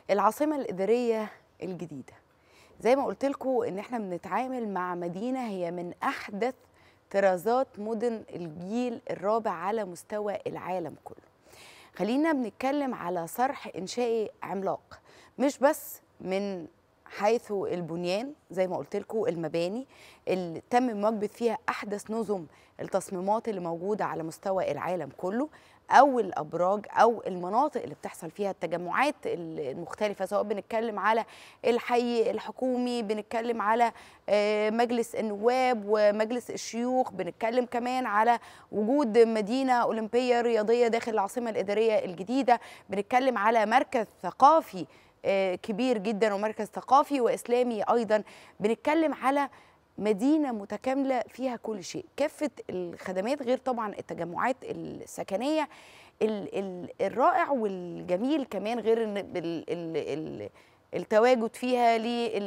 العاصمة الإدارية الجديدة زي ما قلت لكم إن إحنا بنتعامل مع مدينة هي من أحدث طرازات مدن الجيل الرابع على مستوى العالم كله خلينا بنتكلم على صرح إنشائي عملاق مش بس من حيث البنيان زي ما قلت لكم المباني اللي تم مواجبة فيها أحدث نظم التصميمات اللي موجودة على مستوى العالم كله او الابراج او المناطق اللي بتحصل فيها التجمعات المختلفه سواء بنتكلم على الحي الحكومي بنتكلم على مجلس النواب ومجلس الشيوخ بنتكلم كمان على وجود مدينه اولمبيه رياضيه داخل العاصمه الاداريه الجديده بنتكلم على مركز ثقافي كبير جدا ومركز ثقافي واسلامي ايضا بنتكلم على مدينة متكاملة فيها كل شيء كافة الخدمات غير طبعا التجمعات السكنية ال ال الرائع والجميل كمان غير ال ال ال التواجد فيها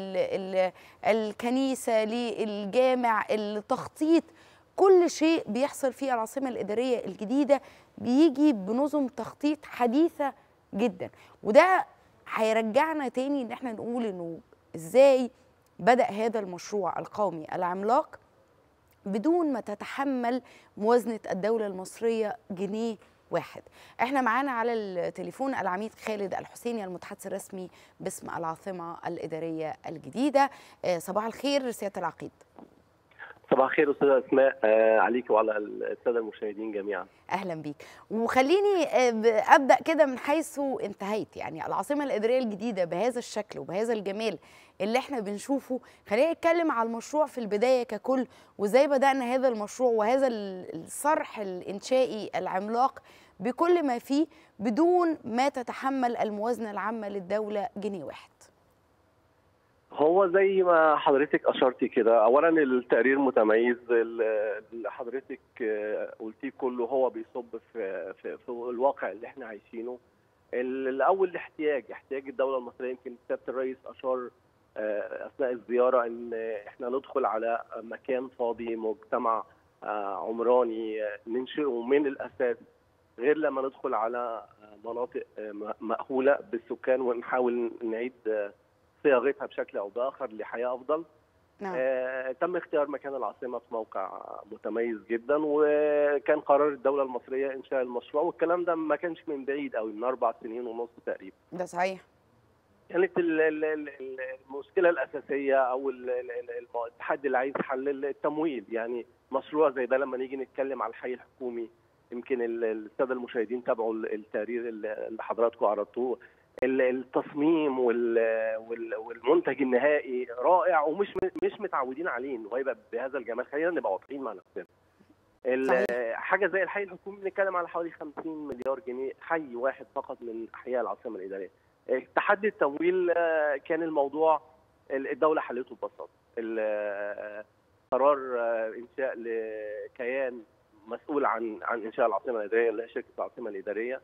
للكنيسة للجامع التخطيط كل شيء بيحصل في العاصمة الإدارية الجديدة بيجي بنظم تخطيط حديثة جدا وده هيرجعنا تاني ان احنا نقول انه ازاي بدأ هذا المشروع القومي العملاق بدون ما تتحمل موازنة الدولة المصرية جنيه واحد احنا معانا على التليفون العميد خالد الحسيني المتحدث الرسمي باسم العاصمة الإدارية الجديدة صباح الخير سيادة العقيد صباح الخير استاذه اسماء آه عليك وعلى الساده المشاهدين جميعا اهلا بيك وخليني ابدا كده من حيث انتهيت يعني العاصمه الاداريه الجديده بهذا الشكل وبهذا الجمال اللي احنا بنشوفه خلينا نتكلم على المشروع في البدايه ككل وازاي بدانا هذا المشروع وهذا الصرح الانشائي العملاق بكل ما فيه بدون ما تتحمل الموازنه العامه للدوله جنيه واحد هو زي ما حضرتك اشرتي كده اولا التقرير متميز اللي حضرتك قلتيه كله هو بيصب في, في, في الواقع اللي احنا عايشينه الاول الاحتياج احتياج الدوله المصريه يمكن سياده الرئيس اشار اثناء الزياره ان احنا ندخل على مكان فاضي مجتمع عمراني ننشئه من الاساس غير لما ندخل على مناطق مأهوله بالسكان ونحاول نعيد صياغتها بشكل او باخر لحياه افضل نعم. آه تم اختيار مكان العاصمه في موقع متميز جدا وكان قرار الدوله المصريه انشاء المشروع والكلام ده ما كانش من بعيد قوي من اربع سنين ونص تقريبا ده صحيح كانت المشكله الاساسيه او التحدي اللي عايز حل التمويل يعني مشروع زي ده لما نيجي نتكلم على الحي الحكومي يمكن الساده المشاهدين تابعوا التقرير اللي حضراتكم عرضتوه التصميم والمنتج النهائي رائع ومش مش متعودين عليه انه هيبقى بهذا الجمال خلينا نبقى واضحين مع نفسنا حاجه زي الحي الحكومي بنتكلم على حوالي 50 مليار جنيه حي واحد فقط من احياء العاصمه الاداريه تحدي التمويل كان الموضوع الدوله حلته ببساطه قرار انشاء لكيان مسؤول عن عن انشاء العاصمه الاداريه اللي هي شركه العاصمه الاداريه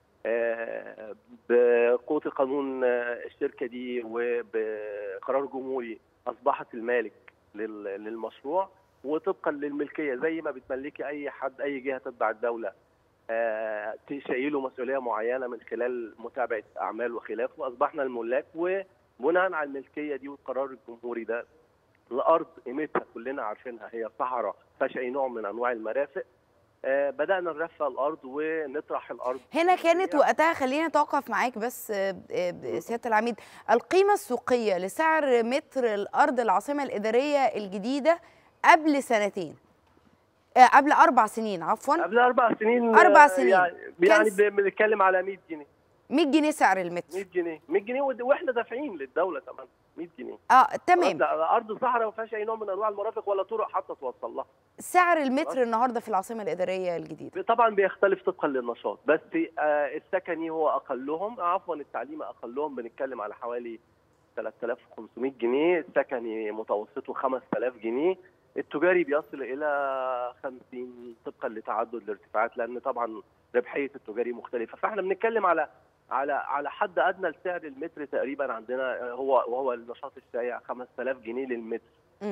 بقوه قانون الشركه دي وبقرار جمهوري اصبحت المالك للمشروع وطبقا للملكيه زي ما بتملكي اي حد اي جهه تتبع الدوله تشيله مسؤوليه معينه من خلال متابعه اعمال وخلافه اصبحنا الملاك وبناء على الملكيه دي والقرار الجمهوري ده الارض قيمتها كلنا عارفينها هي صحراء فيهاش اي نوع من انواع المرافق آه بدانا نرفع الارض ونطرح الارض هنا كانت وقتها خلينا نتوقف معاك بس سياده العميد القيمه السوقيه لسعر متر الارض العاصمه الاداريه الجديده قبل سنتين آه قبل اربع سنين عفوا قبل اربع سنين اربع سنين يعني, يعني بنتكلم على 100 جنيه 100 جنيه سعر المتر 100 جنيه 100 جنيه واحنا دافعين للدوله كمان 100 جنيه اه تمام ارض صحراء ما فيهاش اي نوع من انواع المرافق ولا طرق حتى توصل لها سعر المتر النهارده في العاصمه الاداريه الجديده طبعا بيختلف طبقا للنشاط بس آه السكني هو اقلهم عفوا التعليم اقلهم بنتكلم على حوالي 3500 جنيه السكني متوسطه 5000 جنيه التجاري بيصل الى 50 طبقا لتعدد الارتفاعات لان طبعا ربحيه التجاري مختلفه فاحنا بنتكلم على على على حد ادنى لسعر المتر تقريبا عندنا هو وهو النشاط الشائع 5000 جنيه للمتر. امم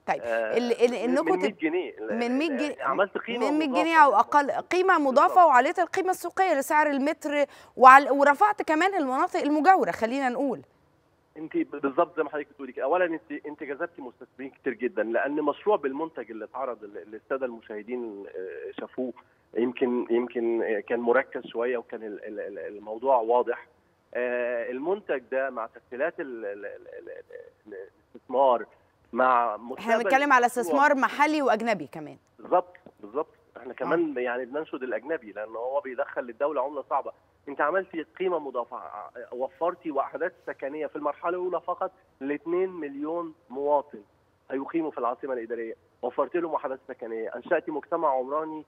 طيب آه، ال- ال- من انكم 100 تب- جنيه من 100 جنيه عملت قيمه من 100 مضافة. جنيه او اقل قيمه مضافه بالظبط. وعليت القيمه السوقيه لسعر المتر وعل... ورفعت كمان المناطق المجاوره خلينا نقول انت بالظبط زي ما حضرتك بتقولي كده اولا انت انت جذبتي مستثمرين كتير جدا لان مشروع بالمنتج اللي اتعرض اللي الساده المشاهدين آه، شافوه يمكن يمكن آه، كان مركز شويه وكان ال- ال- ال- الموضوع واضح آه، المنتج ده مع تسهيلات ال- ال- ال- ال- ال- الاستثمار مع احنا مستقبل بنتكلم على المشروع. استثمار محلي واجنبي كمان بالظبط بالظبط احنا كمان يعني بننشد الاجنبي لان هو بيدخل للدوله عمله صعبه انت عملتي قيمه مضافه ع- وفرتي وحدات سكنيه في المرحله الاولى فقط ل 2 مليون مواطن هيقيموا في العاصمه الاداريه وفرت لهم وحدات سكنيه انشاتي مجتمع عمراني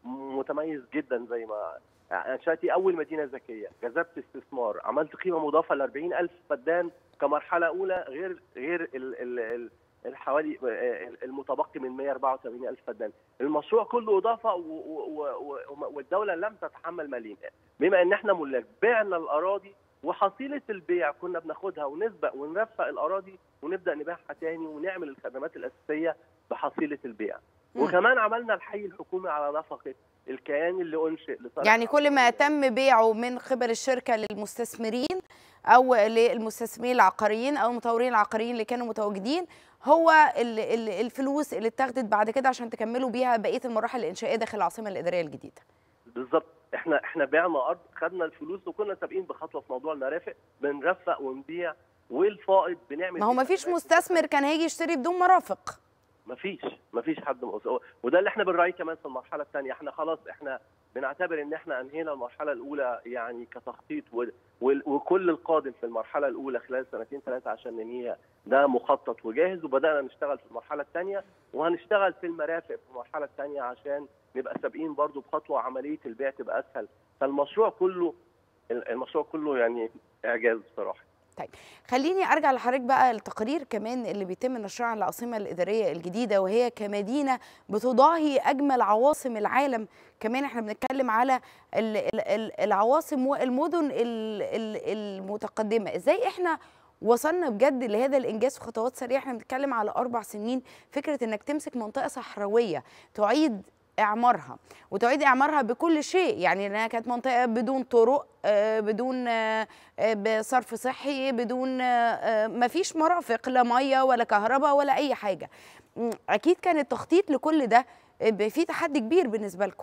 متميز جدا زي ما انشاتي اول مدينه ذكيه جذبت استثمار عملت قيمه مضافه ل 40000 فدان كمرحله اولى غير غير ال ال ال الحوالي المتبقي من 184 ألف فدان المشروع كله إضافة و- و- و- والدولة لم تتحمل ماليا بما أن احنا ملاك بعنا الأراضي وحصيلة البيع كنا بناخدها ونسبق ونرفق الأراضي ونبدأ نبيعها تاني ونعمل الخدمات الأساسية بحصيلة البيع مم. وكمان عملنا الحي الحكومي على نفقة الكيان اللي أنشئ لصالح يعني كل ما تم بيعه من قبل الشركه للمستثمرين او للمستثمرين العقاريين او المطورين العقاريين اللي كانوا متواجدين هو ال- ال- الفلوس اللي اتاخدت بعد كده عشان تكملوا بيها بقيه المراحل الانشائيه داخل العاصمه الاداريه الجديده بالظبط احنا احنا بعنا ارض خدنا الفلوس وكنا سابقين بخطوه في موضوع المرافق بنرفق ونبيع والفائض بنعمل ما هو بيه ما فيش خدمات مستثمر كان هيجي يشتري بدون مرافق مفيش مفيش حد مقص- وده اللي احنا بنراعيه كمان في المرحله الثانيه احنا خلاص احنا بنعتبر ان احنا انهينا المرحله الاولى يعني كتخطيط و- وال- وكل القادم في المرحله الاولى خلال سنتين ثلاثه عشان ننهيها ده مخطط وجاهز وبدانا نشتغل في المرحله الثانيه وهنشتغل في المرافق في المرحله الثانيه عشان نبقى سابقين برضو بخطوه عمليه البيع تبقى اسهل فالمشروع كله المشروع كله يعني اعجاز بصراحه خليني ارجع لحضرتك بقى التقرير كمان اللي بيتم نشرها عن العاصمه الاداريه الجديده وهي كمدينه بتضاهي اجمل عواصم العالم كمان احنا بنتكلم على ال- ال- ال- العواصم والمدن ال- ال- المتقدمه ازاي احنا وصلنا بجد لهذا الانجاز في خطوات سريعه احنا بنتكلم على اربع سنين فكره انك تمسك منطقه صحراويه تعيد اعمارها وتعيد اعمارها بكل شيء يعني انها كانت منطقه بدون طرق آه، بدون آه، آه، بصرف صحي بدون ما فيش مرافق لا ميه ولا كهرباء ولا اي حاجه م، اكيد كان التخطيط لكل ده آه، في تحدي كبير بالنسبه لكم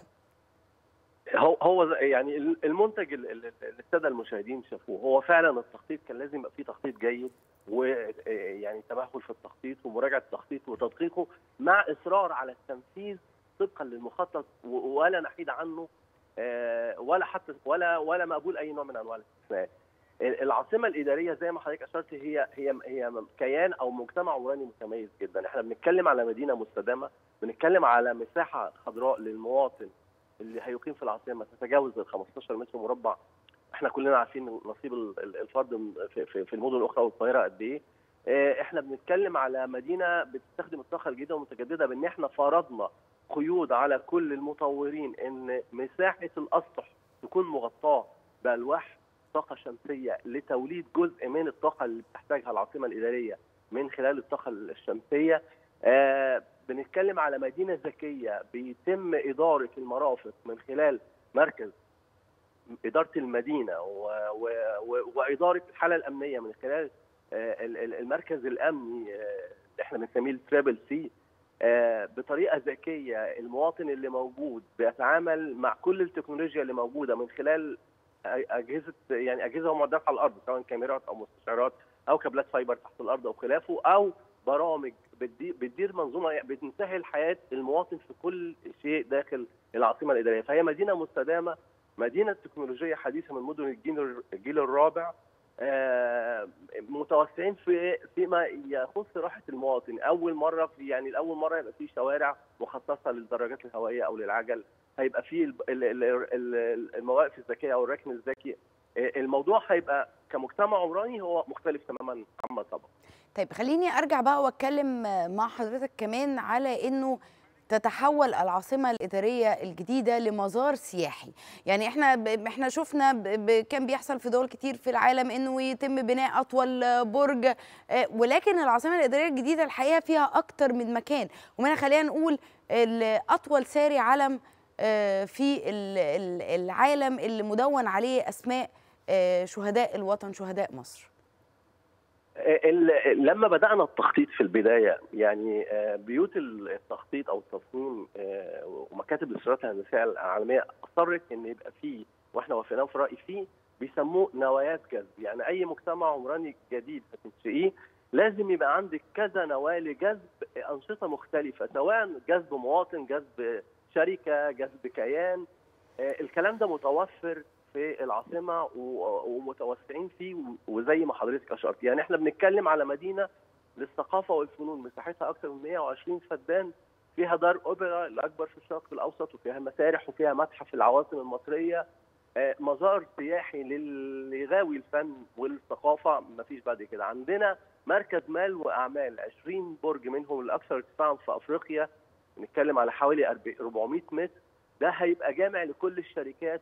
هو هو زي- يعني المنتج اللي اللي الساده المشاهدين شافوه هو فعلا التخطيط كان لازم يبقى فيه تخطيط جيد ويعني تمهل في التخطيط ومراجعه التخطيط وتدقيقه مع اصرار على التنفيذ طبقا للمخطط و- ولا نحيد عنه آه، ولا حتى ولا ولا مقبول اي نوع من انواع الاستثناء. العاصمه الاداريه زي ما حضرتك اشرت هي هي هي كيان او مجتمع عمراني متميز جدا، احنا بنتكلم على مدينه مستدامه، بنتكلم على مساحه خضراء للمواطن اللي هيقيم في العاصمه تتجاوز ال 15 متر مربع احنا كلنا عارفين نصيب ال- ال- الفرد في- في في المدن الاخرى والقاهره قد ايه اه، احنا بنتكلم على مدينه بتستخدم الطاقه الجديده والمتجدده بان احنا فرضنا قيود على كل المطورين ان مساحه الاسطح تكون مغطاه بالواح طاقه شمسيه لتوليد جزء من الطاقه اللي بتحتاجها العاصمه الاداريه من خلال الطاقه الشمسيه آه بنتكلم على مدينه ذكيه بيتم اداره المرافق من خلال مركز اداره المدينه و و و واداره الحاله الامنيه من خلال آه ال- ال- المركز الامني آه، اللي احنا بنسميه الترابل سي آه، بطريقه ذكيه المواطن اللي موجود بيتعامل مع كل التكنولوجيا اللي موجوده من خلال أ- اجهزه يعني اجهزه ومعدات على الارض سواء كاميرات او مستشعرات او كابلات فايبر تحت الارض او خلافه او برامج بتدي- بتدير منظومه بتسهل حياه المواطن في كل شيء داخل العاصمه الاداريه فهي مدينه مستدامه مدينه تكنولوجيه حديثه من مدن الجيل الجيل الرابع آه، متوسعين في فيما يخص راحه المواطن اول مره في يعني لاول مره يبقى في شوارع مخصصه للدراجات الهوائيه او للعجل هيبقى في ال- ال- ال- ال- المواقف الذكيه او الركن الذكي آه، الموضوع هيبقى كمجتمع عمراني هو مختلف تماما عما سبق طيب خليني ارجع بقى واتكلم مع حضرتك كمان على انه تتحول العاصمة الإدارية الجديدة لمزار سياحي يعني احنا ب... احنا شفنا ب... ب... كان بيحصل في دول كتير في العالم انه يتم بناء اطول برج آه، ولكن العاصمة الإدارية الجديدة الحقيقة فيها اكتر من مكان ومنها خلينا نقول ال- اطول ساري علم آه، في ال- ال- العالم اللي مدون عليه اسماء آه، شهداء الوطن شهداء مصر ال- لما بدانا التخطيط في البدايه يعني آه، بيوت التخطيط او التصميم آه، ومكاتب الاستشارات الهندسيه العالميه اصرت ان يبقى فيه واحنا وافقناه في رايي فيه بيسموه نوايات جذب يعني اي مجتمع عمراني جديد هتنشئيه لازم يبقى عندك كذا نواه لجذب انشطه مختلفه سواء جذب مواطن جذب شركه جذب كيان آه، الكلام ده متوفر في العاصمه و- ومتوسعين فيه و- وزي ما حضرتك اشرت يعني احنا بنتكلم على مدينه للثقافه والفنون مساحتها اكثر من 120 فدان فيها دار اوبرا الاكبر في الشرق الاوسط وفيها مسارح وفيها متحف العواصم المصريه آه، مزار سياحي لل- لغاوي الفن والثقافه مفيش بعد كده عندنا مركز مال واعمال 20 برج منهم الاكثر ارتفاعا في افريقيا بنتكلم على حوالي 400 متر ده هيبقى جامع لكل الشركات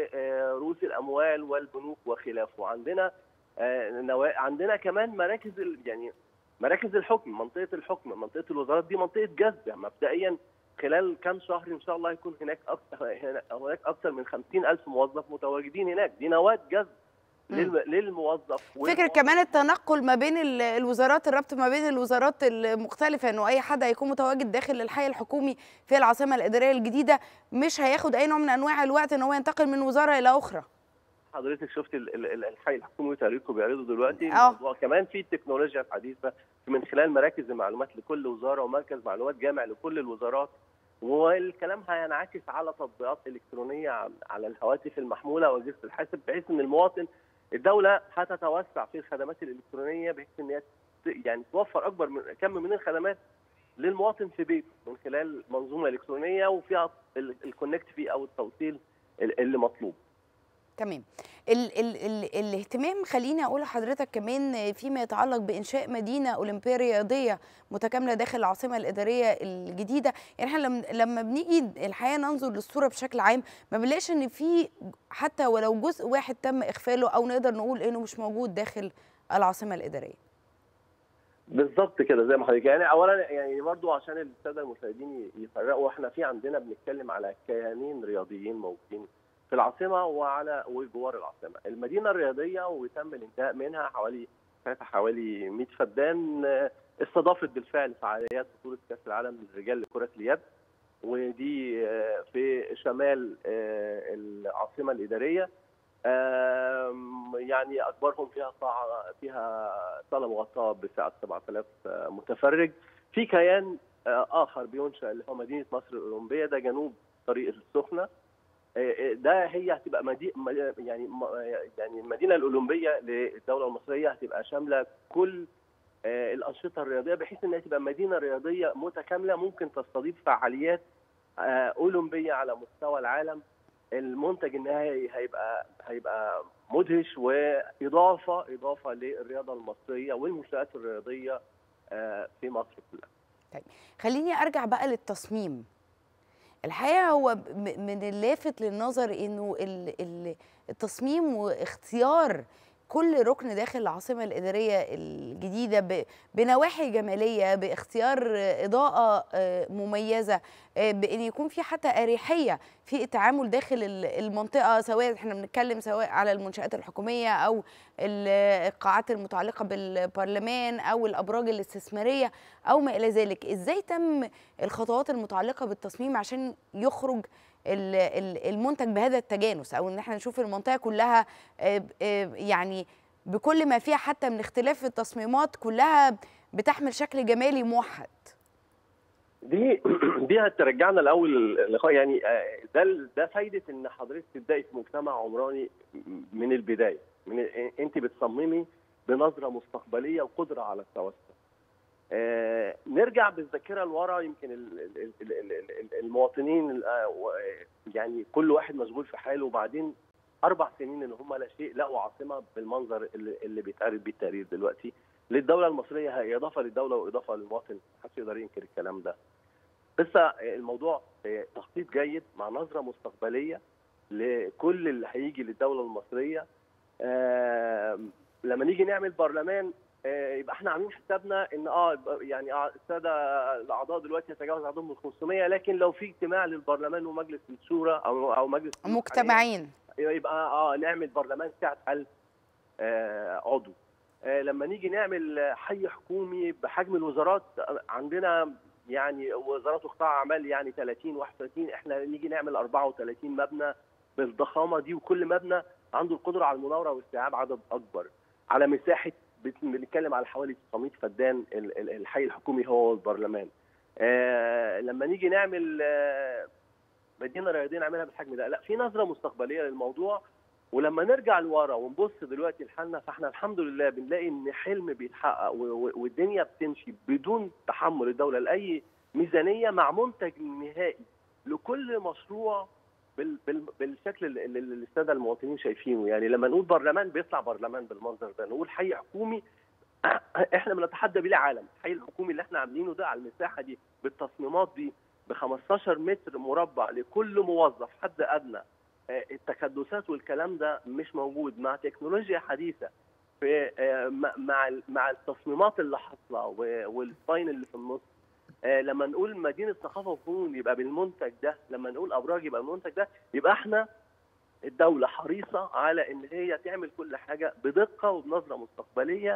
ورؤوس الاموال والبنوك وخلافه عندنا آه، نوا- عندنا كمان مراكز ال- يعني مراكز الحكم منطقه الحكم منطقه الوزارات دي منطقه جذب يعني مبدئيا خلال كام شهر ان شاء الله يكون هناك اكثر هناك اكثر من 50 الف موظف متواجدين هناك دي نواه جذب للم- للموظف فكرة والموظف. كمان التنقل ما بين ال- الوزارات الربط ما بين الوزارات المختلفة انه اي حد هيكون متواجد داخل الحي الحكومي في العاصمة الإدارية الجديدة مش هياخد اي نوع من انواع الوقت ان هو ينتقل من وزارة الى اخرى حضرتك شفت ال- ال- ال- الحي الحكومي تاريخه بيعرضه دلوقتي آه. الموضوع كمان في التكنولوجيا الحديثه من خلال مراكز المعلومات لكل وزاره ومركز معلومات جامع لكل الوزارات والكلام هينعكس على تطبيقات الكترونيه عن- على الهواتف المحموله واجهزه الحاسب بحيث ان المواطن الدوله هتتوسع في الخدمات الالكترونيه بحيث ان هي ت- يعني توفر اكبر من كم من الخدمات للمواطن في بيته من خلال منظومه الكترونيه وفيها ال- الكونكت فيه او التوصيل ال- اللي مطلوب تمام ال ال ال الاهتمام خليني اقول لحضرتك كمان فيما يتعلق بانشاء مدينه اولمبيه رياضيه متكامله داخل العاصمه الاداريه الجديده يعني احنا لما لما بنيجي الحقيقه ننظر للصوره بشكل عام ما بنلاقيش ان في حتى ولو جزء واحد تم اخفاله او نقدر نقول انه مش موجود داخل العاصمه الاداريه بالظبط كده زي ما حضرتك يعني اولا يعني برضو عشان الساده المشاهدين يفرقوا احنا في عندنا بنتكلم على كيانين رياضيين موجودين في العاصمه وعلى وجوار العاصمه المدينه الرياضيه وتم الانتهاء منها حوالي فاتها حوالي 100 فدان آه، استضافت بالفعل فعاليات بطوله كاس العالم للرجال لكره اليد ودي آه، في شمال آه، العاصمه الاداريه آم، يعني اكبرهم فيها قاعه فيها صاله مغطاه بسعه 7000 متفرج في كيان آه، اخر بينشا اللي هو مدينه مصر الاولمبيه ده جنوب طريق السخنه آه، آه، ده هي هتبقى مدي... م- يعني م- يعني المدينه الاولمبيه للدوله المصريه هتبقى شامله كل آه، الانشطه الرياضيه بحيث انها تبقى مدينه رياضيه متكامله ممكن تستضيف فعاليات آه، اولمبيه على مستوى العالم المنتج النهائي هيبقى هيبقى مدهش واضافه اضافه للرياضه المصريه والمنشات الرياضيه آه، في مصر كلها. خليني ارجع بقى للتصميم الحقيقه هو م- من اللافت للنظر انه ال- ال- التصميم واختيار كل ركن داخل العاصمه الاداريه الجديده ب- بنواحي جماليه باختيار اضاءه آه، مميزه آه، بان يكون في حتى اريحيه في التعامل داخل ال- المنطقه سواء احنا بنتكلم سواء على المنشات الحكوميه او ال- القاعات المتعلقه بالبرلمان او الابراج الاستثماريه او ما الى ذلك ازاي تم الخطوات المتعلقه بالتصميم عشان يخرج ال- ال- المنتج بهذا التجانس او ان احنا نشوف المنطقه كلها آه، آه، يعني بكل ما فيها حتى من اختلاف في التصميمات كلها بتحمل شكل جمالي موحد دي دي هترجعنا الاول اللقاء يعني آه، ده ده فايده ان حضرتك تبداي في مجتمع عمراني من البدايه من انت بتصممي بنظره مستقبليه وقدره على التوسع. آه، نرجع بالذاكره لورا يمكن ال- ال- ال- ال- ال- المواطنين آه، و- يعني كل واحد مشغول في حاله وبعدين اربع سنين اللي هم لا شيء لقوا عاصمه بالمنظر اللي, اللي بيتعرض بيه التقرير دلوقتي للدوله المصريه هي اضافه للدوله واضافه للمواطن محدش يقدر ينكر الكلام ده. لسه الموضوع تخطيط جيد مع نظره مستقبليه لكل اللي هيجي للدوله المصريه آه لما نيجي نعمل برلمان آه يبقى احنا عاملين حسابنا ان اه يعني اه الساده الاعضاء دلوقتي يتجاوز عددهم من 500 لكن لو في اجتماع للبرلمان ومجلس الشورى او او مجلس مجتمعين يبقى اه نعمل برلمان سعه 1000 آه عضو آه لما نيجي نعمل حي حكومي بحجم الوزارات عندنا يعني وزارات وقطاع اعمال يعني 30 31 احنا نيجي نعمل 34 مبنى بالضخامه دي وكل مبنى عنده القدره على المناوره واستيعاب عدد اكبر على مساحه بنتكلم على حوالي 900 فدان الحي الحكومي هو والبرلمان. آه لما نيجي نعمل آه مدينه رياضيه نعملها بالحجم ده، لا في نظره مستقبليه للموضوع ولما نرجع لورا ونبص دلوقتي لحالنا فاحنا الحمد لله بنلاقي ان حلم بيتحقق والدنيا بتمشي بدون تحمل الدوله لاي ميزانيه مع منتج نهائي لكل مشروع بالشكل اللي الساده المواطنين شايفينه يعني لما نقول برلمان بيطلع برلمان بالمنظر ده نقول حي حكومي احنا بنتحدى بيه العالم الحي الحكومي اللي احنا عاملينه ده على المساحه دي بالتصميمات دي ب 15 متر مربع لكل موظف حد ادنى التكدسات والكلام ده مش موجود مع تكنولوجيا حديثه في مع مع التصميمات اللي حاصله والسباين اللي في النص لما نقول مدينه ثقافه وفنون يبقى بالمنتج ده لما نقول ابراج يبقى المنتج ده يبقى احنا الدوله حريصه على ان هي تعمل كل حاجه بدقه وبنظره مستقبليه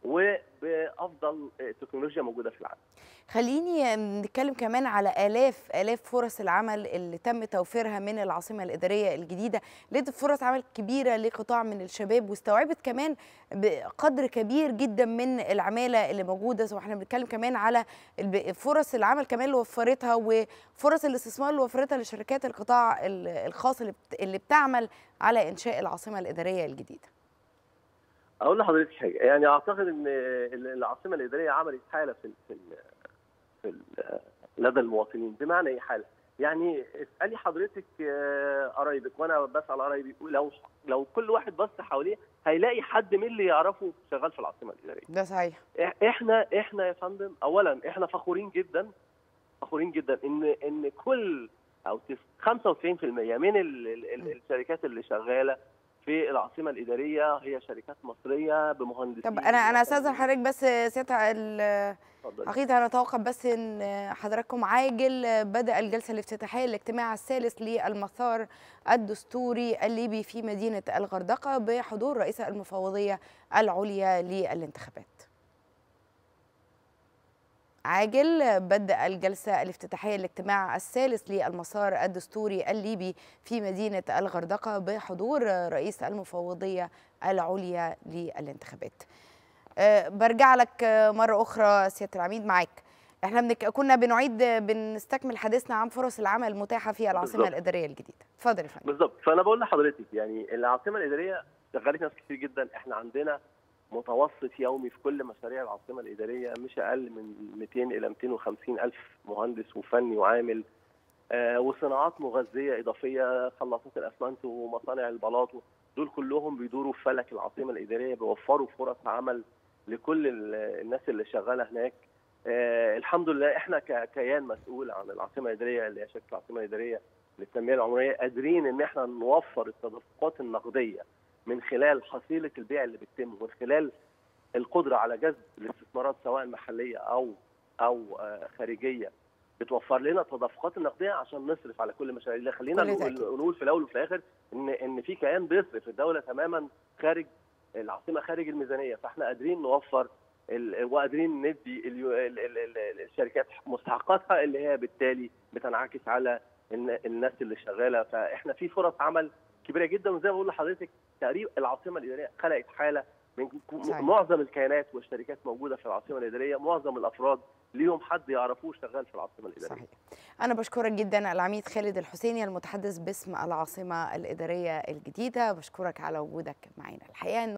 وبافضل تكنولوجيا موجوده في العالم. خليني نتكلم كمان على الاف الاف فرص العمل اللي تم توفيرها من العاصمه الاداريه الجديده، لقيت فرص عمل كبيره لقطاع من الشباب واستوعبت كمان بقدر كبير جدا من العماله اللي موجوده واحنا بنتكلم كمان على فرص العمل كمان اللي وفرتها وفرص الاستثمار اللي وفرتها لشركات القطاع الخاص اللي بتعمل على انشاء العاصمه الاداريه الجديده. اقول لحضرتك حاجه يعني اعتقد ان العاصمه الاداريه عملت حاله في في في لدى المواطنين بمعنى ايه حاله؟ يعني اسالي حضرتك قرايبك وانا بسال قرايبي لو لو كل واحد بص حواليه هيلاقي حد من اللي يعرفه شغال في العاصمه الاداريه. ده صحيح. احنا احنا يا فندم اولا احنا فخورين جدا فخورين جدا ان ان كل او 95% من ال ال الشركات اللي شغاله في العاصمه الاداريه هي شركات مصريه بمهندسين طب انا انا استاذن حضرتك بس سياده اكيد هنتوقف بس ان حضراتكم عاجل بدا الجلسه الافتتاحيه الاجتماع الثالث للمسار الدستوري الليبي في مدينه الغردقه بحضور رئيس المفوضيه العليا للانتخابات عاجل بدأ الجلسة الافتتاحية الاجتماع الثالث للمسار الدستوري الليبي في مدينة الغردقة بحضور رئيس المفوضية العليا للانتخابات أه برجع لك مرة أخرى سيادة العميد معاك احنا بنك... كنا بنعيد بنستكمل حديثنا عن فرص العمل المتاحة في العاصمة بالزبط. الإدارية الجديدة اتفضل يا فندم بالظبط فأنا بقول لحضرتك يعني العاصمة الإدارية شغالت ناس كتير جدا احنا عندنا متوسط يومي في كل مشاريع العاصمه الاداريه مش اقل من 200 الى 250 الف مهندس وفني وعامل آه وصناعات مغذيه اضافيه خلاطات الاسمنت ومصانع البلاط دول كلهم بيدوروا في فلك العاصمه الاداريه بيوفروا فرص عمل لكل الناس اللي شغاله هناك آه الحمد لله احنا ككيان مسؤول عن العاصمه الاداريه اللي هي شركه العاصمه الاداريه للتنميه العمرانيه قادرين ان احنا نوفر التدفقات النقديه من خلال حصيله البيع اللي بتتم ومن خلال القدره على جذب الاستثمارات سواء محليه او او خارجيه بتوفر لنا التدفقات النقديه عشان نصرف على كل المشاريع اللي خلينا نقول في الاول وفي الاخر ان ان في كيان بيصرف الدوله تماما خارج العاصمه خارج الميزانيه فاحنا قادرين نوفر وقادرين ندي الشركات مستحقاتها اللي هي بالتالي بتنعكس على الناس اللي شغاله فاحنا في فرص عمل كبيره جدا وزي ما بقول لحضرتك تقريبا العاصمه الاداريه خلقت حاله من صحيح. معظم الكيانات والشركات موجوده في العاصمه الاداريه معظم الافراد ليهم حد يعرفوه شغال في العاصمه الاداريه صحيح انا بشكرك جدا العميد خالد الحسيني المتحدث باسم العاصمه الاداريه الجديده بشكرك على وجودك معنا الحقيقه